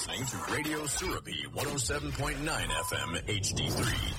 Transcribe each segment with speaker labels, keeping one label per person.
Speaker 1: listening to Radio Surabi 107.9 FM HD3.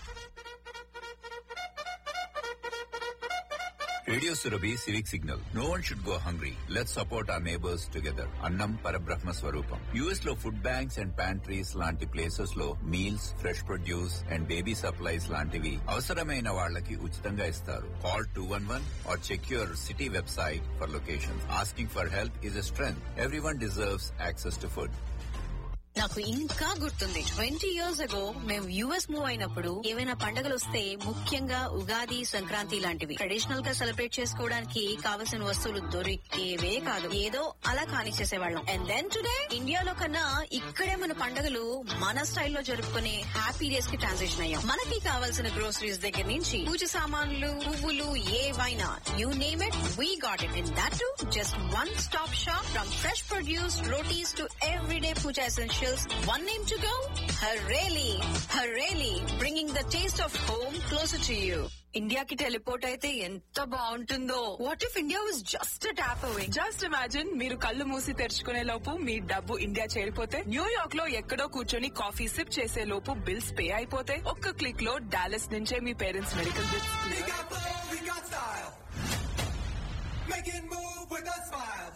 Speaker 2: Radio Surabhi civic signal no one should go hungry let support our neighbours together అన్నం పరబ్రహ్మ స్వరూపం US లో food banks and pantries లాంటి places లో meals fresh produce and baby supplies లాంటివి అవసరమైన వాళ్ళకి ఉచితంగా ఇస్తారు call two one one or check your city website for location asking for help is a strength everyone deserves access to food
Speaker 3: నాకు ఇంకా గుర్తుంది ట్వంటీ ఇయర్స్ అగో మేము US move అయినప్పుడు ఏవైనా పండుగలు వస్తే ముఖ్యంగా ఉగాది సంక్రాంతి లాంటివి ట్రెడిషనల్ గా సెలబ్రేట్ చేసుకోవడానికి కావలసిన వస్తువులు దొరికేవే కాదు ఏదో అలా కానిచ్చేసేవాళ్ళం అండ్ దెన్ టుడే ఇండియాలో కన్నా ఇక్కడే మన పండుగలు మన స్టైల్లో జరుపుకునే హ్యాపీ డేస్ కి ట్రాన్సిషన్ అయ్యాం మనకి కావాల్సిన గ్రోసరీస్ దగ్గర నుంచి పూజ సామాన్లు పువ్వులు ఏవైనా you name it we got it in that to just one stop shop from fresh produce rotis to everyday puja essentials. One name to go? Hareli. Hareli, bringing the taste of home closer to you. ఇండియాకి teleport అయితే ఎంత బాగుంటుందో what if India was just tap away
Speaker 4: just imagine మీరు కళ్ళు మూసి తెరుచుకునే లోపు మీ డబ్బు India చేరిపోతే New York లో ఎక్కడో కూర్చొని కాఫీ సిప్ చేసే లోపు బిల్స్ పే అయిపోతే ఒక్క క్లిక్ లో డాలస్ నుంచే మీ parents medical bills
Speaker 5: We got flow, we got style. Make it move with a smile.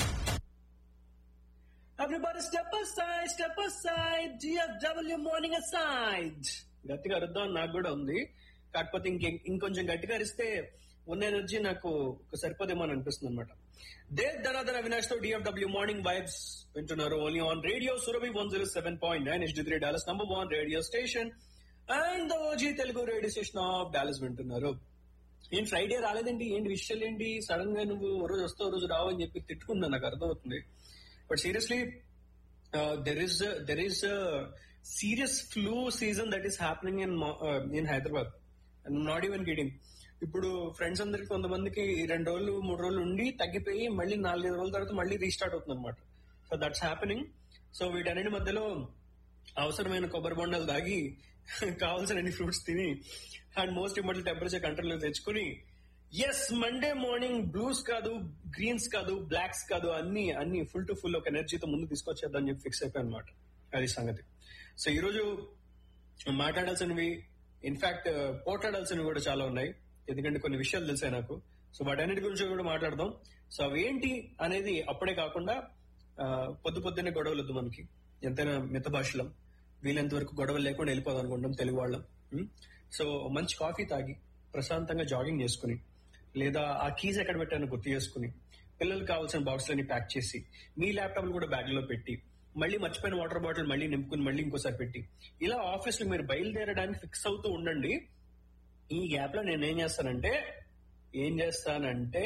Speaker 6: Everybody step aside, step aside. GFW morning aside. గట్టిగా అరుద్దాం నాకు కూడా ఉంది కాకపోతే ఇంక ఇంకొంచెం గట్టిగా అరిస్తే ఉన్న ఎనర్జీ నాకు సరిపోదేమో అని అనిపిస్తుంది అనమాట దే ధనాధన అవినాష్ తో డిఎఫ్డబ్ల్యూ మార్నింగ్ వైబ్స్ వింటున్నారు only on radio Surabhi one zero seven point nine HD three Dallas number one radio station and OG Telugu radio station of Dallas వింటున్నారు ఏంటి ఫ్రైడే రాలేదండి ఏంటి విషయాలు ఏంటి సడన్ గా నువ్వు ఓ రోజు వస్తావు ఓ రోజు రావు అని చెప్పి తిట్టుకున్నా నాకు అర్థమవుతుంది but seriously there is there is serious flu season that is happening in in Hyderabad not even kidding ఇప్పుడు ఫ్రెండ్స్ అందరికి కొంతమందికి ఈ రెండు రోజులు మూడు రోజులు ఉండి తగ్గిపోయి మళ్ళీ నాలుగైదు రోజుల తర్వాత మళ్ళీ రీస్టార్ట్ అవుతుంది అనమాట సో దట్స్ హ్యాపెనింగ్ సో వీటన్నిటి మధ్యలో అవసరమైన కొబ్బరి బొండాలు దాగి కావాల్సిన అన్ని ఫ్రూట్స్ తిని and most important temperature control తెచ్చుకుని ఎస్ మండే మార్నింగ్ బ్లూస్ కాదు గ్రీన్స్ కాదు బ్లాక్స్ కాదు అన్ని అన్ని ఫుల్ టు ఫుల్ ఒక ఎనర్జీతో ముందు తీసుకొచ్చేద్దాం చెప్పి ఫిక్స్ అయిపోయాను అనమాట అది సంగతి సో ఈ రోజు మాట్లాడాల్సినవి ఇన్ఫాక్ట్ పోట్లాడాల్సినవి కూడా చాలా ఉన్నాయి ఎందుకంటే కొన్ని విషయాలు తెలిసాయి నాకు సో వాటన్నిటి గురించి కూడా మాట్లాడదాం సో అవి ఏంటి అనేది అప్పుడే కాకుండా ఆ, పొద్దు పొద్దున్నే గొడవలు వద్దు మనకి ఎంతైనా మిత భాషలం వీలైనంత వరకు గొడవలు లేకుండా వెళ్ళిపోదాం అనుకుంటాం తెలుగు వాళ్ళం ఉం? సో మంచి కాఫీ తాగి ప్రశాంతంగా జాగింగ్ చేసుకుని లేదా ఆ కీస్ ఎక్కడ పెట్టానో గుర్తు చేసుకుని పిల్లలకు కావాల్సిన బాక్స్లన్నీ ప్యాక్ చేసి మీ ల్యాప్టాప్ కూడా బ్యాగ్ లో పెట్టి మళ్ళీ మర్చిపోయిన వాటర్ బాటిల్ మళ్ళీ నింపుకుని మళ్ళీ ఇంకోసారి పెట్టి ఇలా ఆఫీస్ లో మీరు బయలుదేరడానికి ఫిక్స్ అవుతూ ఉండండి ఈ గ్యాప్ లో నేను ఏం చేస్తానంటే ఏం చేస్తానంటే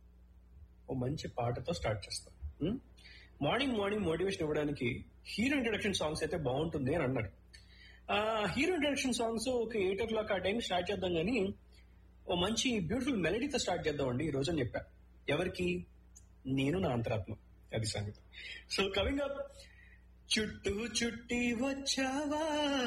Speaker 6: ఓ మంచి పాటతో స్టార్ట్ చేస్తాను ఉం? మార్నింగ్ మార్నింగ్ మోటివేషన్ ఇవ్వడానికి హీరో ఇంట్రడక్షన్ సాంగ్స్ అయితే బాగుంటుంది అని అన్నాడు ఆ హీరో ఇంట్రడక్షన్ సాంగ్స్ ఒక ఎయిట్ ఓ క్లాక్ ఆ టైం స్టార్ట్ చేద్దాం కానీ ఓ మంచి బ్యూటిఫుల్ మెలడీతో స్టార్ట్ చేద్దామండి ఈ రోజు అని చెప్పా ఎవరికి నేను నా అంతరాత్మ అది సంగతి సో కవింగ్ అప్ చుట్టూ చుట్టి వచ్చావా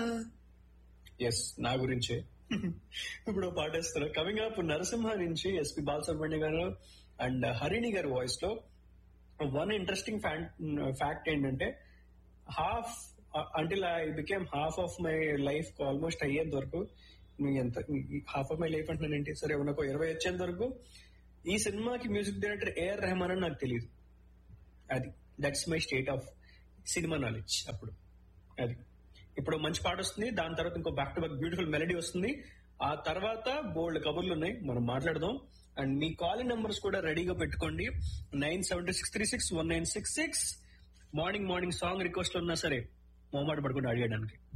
Speaker 6: ఎస్ నా గురించే ఇప్పుడు ఓ పాట వేస్తున్నా కవింగ్ అప్ నరసింహ నుంచి ఎస్పి బాలసుబ్రహ్మణ్య గారు అండ్ హరిణి గారి వాయిస్ లో వన్ ఇంట్రెస్టింగ్ ఫ్యాక్ట్ ఏంటంటే half until I became half of my life almost అయ్యేంత వరకు మీ ఎంత హాఫ్ ఆఫ్ మై లైఫ్ అంటున్నానంటే సరే నాకు ఇరవై వచ్చేంత వరకు ఈ సినిమాకి మ్యూజిక్ డైరెక్టర్ ఏఆర్ రెహమాన్ అని నాకు తెలియదు అది that's my state of cinema knowledge అప్పుడు అది ఇప్పుడు మంచి పాట వస్తుంది దాని తర్వాత ఇంకో back to back beautiful melody వస్తుంది ఆ తర్వాత బోల్డ్ కబుర్లు ఉన్నాయి మనం మాట్లాడదాం అండ్ మీ కాలింగ్ నంబర్స్ కూడా రెడీగా పెట్టుకోండి nine seven six three six one nine six six morning morning song request ఉన్నా సరే మొహమాట పడుకుంటూ అడిగడానికి